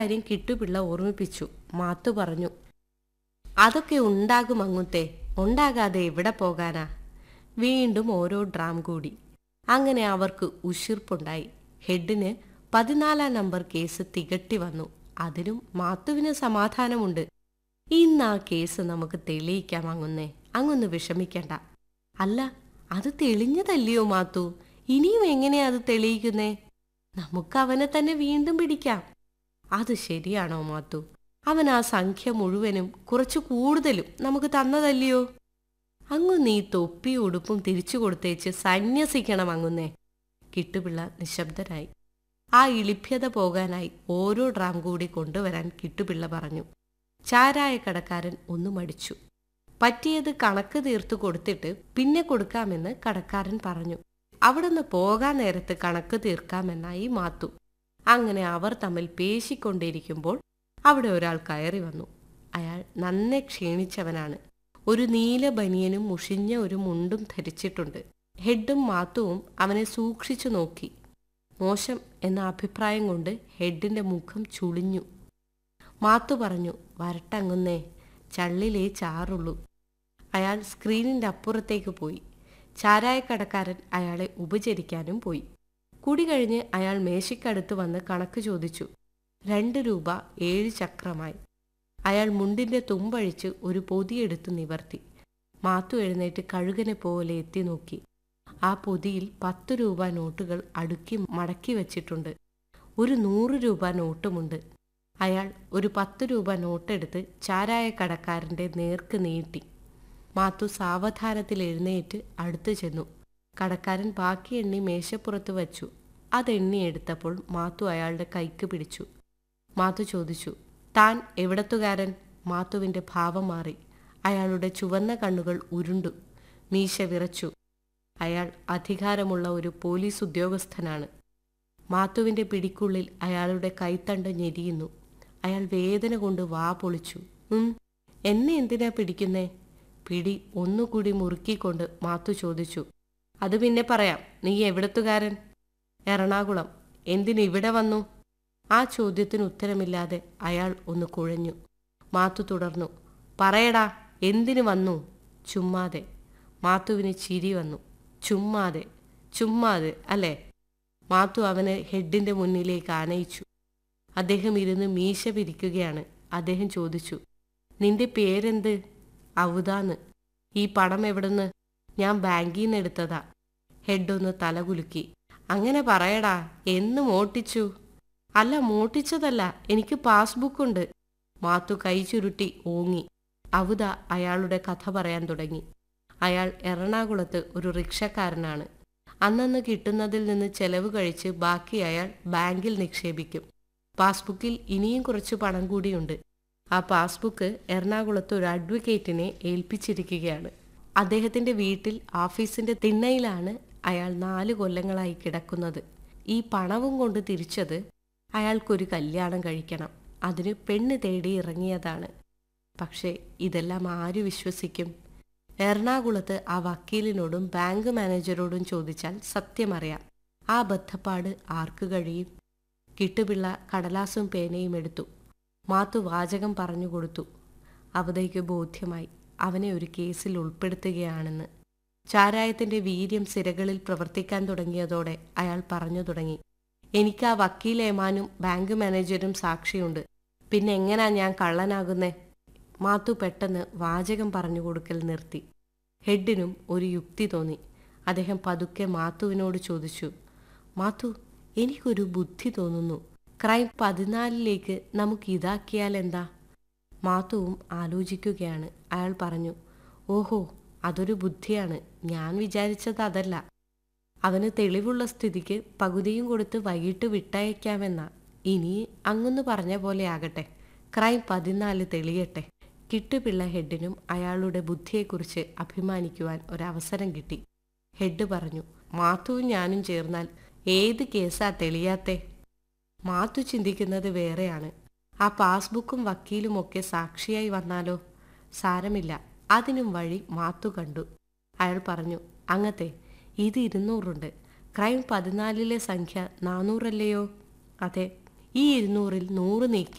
കാര്യം കിട്ടുപിള്ള ഓർമ്മിപ്പിച്ചു മാത്തു പറഞ്ഞു അതൊക്കെ ഉണ്ടാകും അങ്ങുത്തെ ഉണ്ടാകാതെ എവിടെ പോകാനാ വീണ്ടും ഓരോ ഡ്രാം കൂടി അങ്ങനെ അവർക്ക് ഉശിർപ്പുണ്ടായി ഹെഡിന് പതിനാലാം നമ്പർ കേസ് തികട്ടി വന്നു അതിനും മാത്തുവിന് സമാധാനമുണ്ട് ഇന്ന് ആ കേസ് നമുക്ക് തെളിയിക്കാം അങ്ങുന്നേ അങ്ങൊന്ന് വിഷമിക്കണ്ട അല്ല അത് തെളിഞ്ഞതല്ലയോ മാത്തു ഇനിയും എങ്ങനെയാ അത് തെളിയിക്കുന്നേ നമുക്ക് അവനെ തന്നെ വീണ്ടും പിടിക്കാം അത് ശരിയാണോ മാത്തു അവൻ ആ സംഖ്യ മുഴുവനും കുറച്ചു കൂടുതലും നമുക്ക് തന്നതല്ലയോ അങ്ങു നീ തൊപ്പി ഉടുപ്പും തിരിച്ചു കൊടുത്തേച്ച് സന്യസിക്കണം അങ്ങുന്നേ കിട്ടുപിള്ള നിശബ്ദനായി ആ ഇളിഭ്യത പോകാനായി ഓരോ ഡ്രാം കൂടി കൊണ്ടുവരാൻ കിട്ടുപിള്ള പറഞ്ഞു ചാരായ കടക്കാരൻ ഒന്നു മടിച്ചു പറ്റിയത് കണക്ക് തീർത്തു കൊടുത്തിട്ട് പിന്നെ കൊടുക്കാമെന്ന് കടക്കാരൻ പറഞ്ഞു അവിടുന്ന് പോകാൻ നേരത്ത് കണക്ക് തീർക്കാമെന്നായി മാത്തു അങ്ങനെ അവർ തമ്മിൽ പേശിക്കൊണ്ടിരിക്കുമ്പോൾ അവിടെ ഒരാൾ കയറി വന്നു അയാൾ നന്നെ ക്ഷീണിച്ചവനാണ് ഒരു നീല ബനിയനും മുഷിഞ്ഞ ഒരു മുണ്ടും ധരിച്ചിട്ടുണ്ട് ഹെഡും മാത്തുവും അവനെ സൂക്ഷിച്ചു നോക്കി മോശം എന്ന അഭിപ്രായം കൊണ്ട് ഹെഡിന്റെ മുഖം ചുളിഞ്ഞു മാത്തു പറഞ്ഞു വരട്ടങ്ങുന്നേ ചള്ളിലേ ചാറുള്ളൂ അയാൾ സ്ക്രീനിന്റെ അപ്പുറത്തേക്ക് പോയി ചാരായക്കടക്കാരൻ അയാളെ ഉപചരിക്കാനും പോയി കുടി കഴിഞ്ഞ് അയാൾ മേശയ്ക്കടുത്ത് വന്ന് കണക്ക് ചോദിച്ചു രണ്ട് രൂപ ഏഴ് ചക്രമായി അയാൾ മുണ്ടിന്റെ തുമ്പഴിച്ച് ഒരു പൊതിയെടുത്ത് നിവർത്തി മാത്തു എഴുന്നേറ്റ് കഴുകനെ പോലെ എത്തി നോക്കി ആ പൊതിയിൽ പത്ത് രൂപ നോട്ടുകൾ അടുക്കി മടക്കി വച്ചിട്ടുണ്ട് ഒരു നൂറ് രൂപ നോട്ടുമുണ്ട് അയാൾ ഒരു പത്ത് രൂപ നോട്ടെടുത്ത് ചാരായ കടക്കാരന്റെ നേർക്ക് നീട്ടി മാത്തു സാവധാനത്തിൽ എഴുന്നേറ്റ് അടുത്തു ചെന്നു കടക്കാരൻ ബാക്കി എണ്ണി മേശപ്പുറത്ത് വച്ചു അതെണ്ണി എടുത്തപ്പോൾ മാത്തു അയാളുടെ കൈക്ക് പിടിച്ചു മാത്തു ചോദിച്ചു താൻ എവിടത്തുകാരൻ മാത്തുവിന്റെ ഭാവം മാറി അയാളുടെ ചുവന്ന കണ്ണുകൾ ഉരുണ്ടു മീശ വിറച്ചു അയാൾ അധികാരമുള്ള ഒരു പോലീസ് ഉദ്യോഗസ്ഥനാണ് മാത്തുവിന്റെ പിടിക്കുള്ളിൽ അയാളുടെ കൈത്തണ്ട് ഞെരിയുന്നു അയാൾ വേദന കൊണ്ട് വാ പൊളിച്ചു ഉം എന്നെ എന്തിനാ പിടിക്കുന്നേ പിടി ഒന്നുകൂടി മുറുക്കിക്കൊണ്ട് മാത്തു ചോദിച്ചു അത് പിന്നെ പറയാം നീ എവിടത്തുകാരൻ എറണാകുളം എന്തിനിവിടെ വന്നു ആ ചോദ്യത്തിന് ഉത്തരമില്ലാതെ അയാൾ ഒന്ന് കുഴഞ്ഞു മാത്തു തുടർന്നു പറയടാ എന്തിനു വന്നു ചുമ്മാതെ മാത്തുവിന് ചിരി വന്നു ചുമ്മാതെ ചുമ്മാതെ അല്ലേ മാത്തു അവനെ ഹെഡിന്റെ മുന്നിലേക്ക് ആനയിച്ചു അദ്ദേഹം ഇരുന്ന് മീശ പിരിക്കുകയാണ് അദ്ദേഹം ചോദിച്ചു നിന്റെ പേരെന്ത് ഔതാന്ന് ഈ പണം എവിടുന്ന് ഞാൻ ബാങ്കിൽ നിന്ന് എടുത്തതാ ഹെഡ് ഒന്ന് തലകുലുക്കി അങ്ങനെ പറയടാ എന്ന് മോട്ടിച്ചു അല്ല മോട്ടിച്ചതല്ല എനിക്ക് പാസ്ബുക്ക് ഉണ്ട് മാത്തു കൈ ചുരുട്ടി ഓങ്ങി അവുത അയാളുടെ കഥ പറയാൻ തുടങ്ങി അയാൾ എറണാകുളത്ത് ഒരു റിക്ഷക്കാരനാണ് അന്നന്ന് കിട്ടുന്നതിൽ നിന്ന് ചെലവ് കഴിച്ച് ബാക്കി അയാൾ ബാങ്കിൽ നിക്ഷേപിക്കും പാസ്ബുക്കിൽ ഇനിയും കുറച്ച് പണം കൂടിയുണ്ട് ആ പാസ്ബുക്ക് എറണാകുളത്ത് ഒരു അഡ്വക്കേറ്റിനെ ഏൽപ്പിച്ചിരിക്കുകയാണ് അദ്ദേഹത്തിന്റെ വീട്ടിൽ ഓഫീസിന്റെ തിണ്ണയിലാണ് അയാൾ നാല് കൊല്ലങ്ങളായി കിടക്കുന്നത് ഈ പണവും കൊണ്ട് തിരിച്ചത് അയാൾക്കൊരു കല്യാണം കഴിക്കണം അതിന് പെണ്ണ് തേടി ഇറങ്ങിയതാണ് പക്ഷേ ഇതെല്ലാം ആര് വിശ്വസിക്കും എറണാകുളത്ത് ആ വക്കീലിനോടും ബാങ്ക് മാനേജരോടും ചോദിച്ചാൽ സത്യമറിയാം ആ ബദ്ധപ്പാട് ആർക്ക് കഴിയും കിട്ടുപിള്ള കടലാസും പേനയും എടുത്തു മാത്തു വാചകം പറഞ്ഞു കൊടുത്തു അവതയ്ക്ക് ബോധ്യമായി അവനെ ഒരു കേസിൽ ഉൾപ്പെടുത്തുകയാണെന്ന് ചാരായത്തിന്റെ വീര്യം സിരകളിൽ പ്രവർത്തിക്കാൻ തുടങ്ങിയതോടെ അയാൾ പറഞ്ഞു തുടങ്ങി എനിക്ക് ആ വക്കീലേമാനും ബാങ്ക് മാനേജരും സാക്ഷിയുണ്ട് പിന്നെ എങ്ങനാ ഞാൻ കള്ളനാകുന്നേ മാത്തു പെട്ടെന്ന് വാചകം പറഞ്ഞു കൊടുക്കൽ നിർത്തി ഹെഡിനും ഒരു യുക്തി തോന്നി അദ്ദേഹം പതുക്കെ മാത്തുവിനോട് ചോദിച്ചു മാത്തു എനിക്കൊരു ബുദ്ധി തോന്നുന്നു ക്രൈം പതിനാലിലേക്ക് നമുക്ക് ഇതാക്കിയാൽ എന്താ മാത്തുവും ആലോചിക്കുകയാണ് അയാൾ പറഞ്ഞു ഓഹോ അതൊരു ബുദ്ധിയാണ് ഞാൻ വിചാരിച്ചത് അതല്ല അവന് തെളിവുള്ള സ്ഥിതിക്ക് പകുതിയും കൊടുത്ത് വൈകിട്ട് വിട്ടയക്കാമെന്ന ഇനി അങ്ങൊന്ന് പറഞ്ഞ പോലെ ആകട്ടെ ക്രൈം പതിനാല് തെളിയട്ടെ കിട്ടുപിള്ള ഹെഡിനും അയാളുടെ ബുദ്ധിയെക്കുറിച്ച് അഭിമാനിക്കുവാൻ ഒരവസരം കിട്ടി ഹെഡ് പറഞ്ഞു മാത്തുവും ഞാനും ചേർന്നാൽ ഏത് കേസാ തെളിയാത്തെ മാത്തു ചിന്തിക്കുന്നത് വേറെയാണ് ആ പാസ്ബുക്കും വക്കീലും ഒക്കെ സാക്ഷിയായി വന്നാലോ സാരമില്ല അതിനും വഴി മാത്തു കണ്ടു അയാൾ പറഞ്ഞു അങ്ങത്തെ ഇത് ഇരുന്നൂറുണ്ട് ക്രൈം പതിനാലിലെ സംഖ്യ നാനൂറല്ലയോ അതെ ഈ ഇരുന്നൂറിൽ നൂറ് നീക്കി